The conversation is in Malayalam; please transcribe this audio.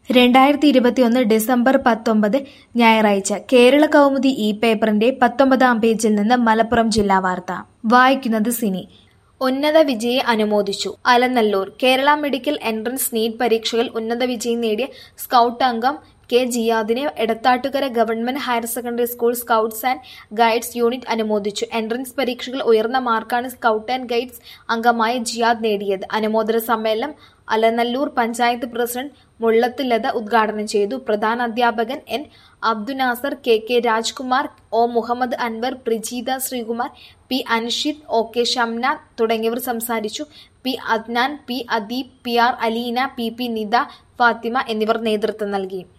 രണ്ടായിരത്തി ഇരുപത്തിയൊന്ന് ഡിസംബർ പത്തൊമ്പത് ഞായറാഴ്ച കേരള കൗമുദി ഇ പേപ്പറിന്റെ പത്തൊമ്പതാം പേജിൽ നിന്ന് മലപ്പുറം ജില്ലാ വാർത്ത വായിക്കുന്നത് സിനി ഉന്നത വിജയെ അനുമോദിച്ചു Alanallur Kerala medical entrance NEET പരീക്ഷകൾ ഉന്നത വിജയം നേടിയ സ്കൗട്ട് അംഗം കെ ജിയാദിനെ Edathattukara government higher secondary school scouts and guides unit അനുമോദിച്ചു എൻട്രൻസ് പരീക്ഷകൾ ഉയർന്ന മാർക്കാണ് സ്കൗട്ട് ആൻഡ് ഗൈഡ്സ് അംഗമായ ജിയാദ് നേടിയത് അനുമോദന സമ്മേളനം അലനല്ലൂർ പഞ്ചായത്ത് പ്രസിഡന്റ് മുള്ളത്ത് ലത ഉദ്ഘാടനം ചെയ്തു പ്രധാന അധ്യാപകൻ N Abdunasar K K Rajkumar O Muhammad Anwar Prijeetha Sreekumar P Anshid O K Shamna തുടങ്ങിയവർ സംസാരിച്ചു P Adnan P Adeeb P R Aleena P P Nida Fathima എന്നിവർ നേതൃത്വം നൽകി